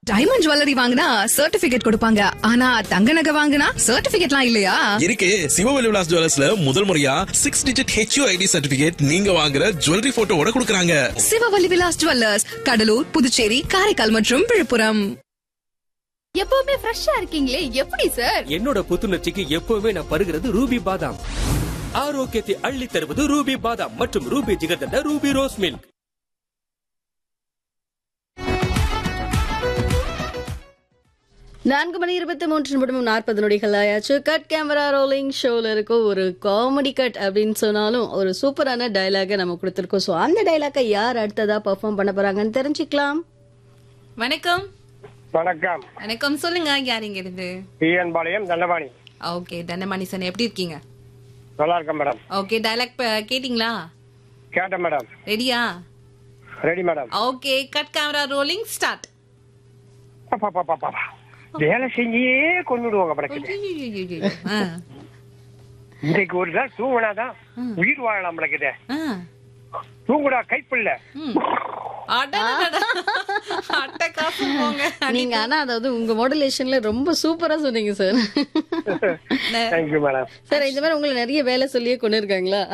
Diamond jewellery வாங்கினா certificate கொடுப்பாங்க ஆனா தங்க நகை வாங்கினா சர்டிபிகேட்லாம் இல்லையா இருக்கு சிவவெளி விலாஸ் ஜுவல்லர்ஸ்ல முதல் முறையா six digit HU ID certificate நீங்க வாங்குற ஜுவல்லரி போட்டோவோட கொடுக்கறாங்க சிவவல்லி விலாஸ் ஜுவல்லர்ஸ் கடலூர் புதுச்சேரி காரைக்கால் மற்றும் விழுப்புரம் எப்பவுமே ஃப்ரெஷ்ஷா இருக்கீங்களே எப்படி சார் என்னோட புத்துணர்ச்சிக்கு எப்பவுமே நான் பருகிறது ரூபி பாதாம் ஆரோக்கியத்தை அள்ளி தருவது ரூபி பாதாம் மற்றும் Ruby jigarthanda Ruby rose milk நான்கு மணி இருபத்தி மூன்று நிமிடம் நாற்பது நொடிகள் ஆயாச்சு கட் கேமரா ரோலிங் ஷோல இருக்கும் ஒரு காமெடி கட் அப்படின்னு சொன்னாலும் ஒரு சூப்பரான டைலாக நம்ம கொடுத்துருக்கோம் ஸோ அந்த டைலாக்கை யார் அடுத்ததா பெர்ஃபார்ம் பண்ண போறாங்கன்னு தெரிஞ்சுக்கலாம் வணக்கம் வணக்கம் வணக்கம் சொல்லுங்க யார் இங்க இருந்து பிஎன் பாளையம் தண்டபாணி ஓகே தண்டமணி சன் எப்படி இருக்கீங்க நல்லா இருக்கேன் மேடம் ஓகே டைலாக் கேட்டிங்களா கேட்டேன் மேடம் ரெடியா ready madam okay cut camera rolling start பாப்பா, பாப்பா, பாப்பா. வேலை செஞ்சியே கொண்டுடுவாங்க படக்கு இன்னைக்கு ஒரு நாள் தூங்கினாதான் உயிர் வாழலாம் படக்குது தூங்குடா கைப்பில்ல அட்டை காசு போங்க நீங்க ஆனா அதாவது உங்க மாடுலேஷன்ல ரொம்ப சூப்பரா சொன்னீங்க சார் தேங்க்யூ மேடம் சார் இந்த மாதிரி உங்களை நிறைய வேலை சொல்லியே கொண்டு இருக்காங்களா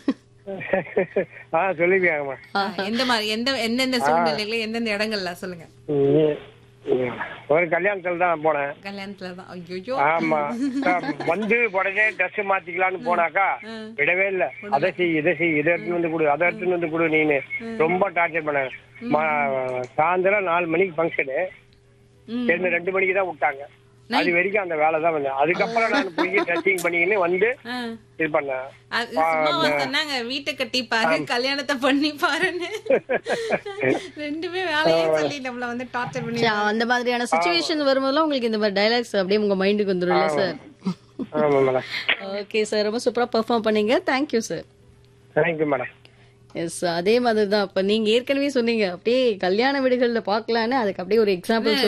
ஆ சொல்லிருக்காங்கம்மா எந்த மாதிரி எந்த எந்தெந்த சூழ்நிலையில எந்தெந்த இடங்கள்ல சொல்லுங்க ம், ம். ஒரு கல்யாணத்துல தான் போனேன் கல்யாணத்துல தான் ஐயோ ஆமா வந்து உடனே ட்ரெஸ் மாத்திக்கலாம்னு போனாக்கா விடவே இல்ல அதை செய் இதை செய் இதை எடுத்துன்னு வந்து கொடு அதை எடுத்துன்னு வந்து கொடு நீனு ரொம்ப டார்ச்சர் பண்ண சாயந்தரம் நாலு மணிக்கு ஃபங்க்ஷனு என்ன ரெண்டு மணிக்கு தான் விட்டாங்க அது வரைக்கும் அந்த வேலை தான் வந்தேன் அதுக்கப்புறம் நான் போய் ட்ரெஸ்ஸிங் பண்ணிக்கின்னு வந்து இது பண்ணேன் அது சும்மாவா சொன்னாங்க வீட்டை கட்டி பாரு கல்யாணத்தை பண்ணி பாருன்னு ரெண்டுமே வேலையே சொல்லி நம்மள வந்து டார்ச்சர் பண்ணி சரி, அந்த மாதிரியான சுச்சுவேஷன் வரும்போதெல்லாம் உங்களுக்கு இந்த மாதிரி டைலாக்ஸ் அப்படியே உங்க மைண்டுக்கு வந்துரும்ல சார் ஆமா மேடம் ஓகே சார் ரொம்ப சூப்பரா பெர்ஃபார்ம் பண்ணீங்க thank you sir thank you madam yes அதே மாதிரி தான் இப்ப நீங்க ஏற்கனவே சொன்னீங்க அப்படியே கல்யாண வீடுகள்ல பாக்கலான்னு அதுக்கு அப்படியே ஒரு எக்ஸாம்பிள்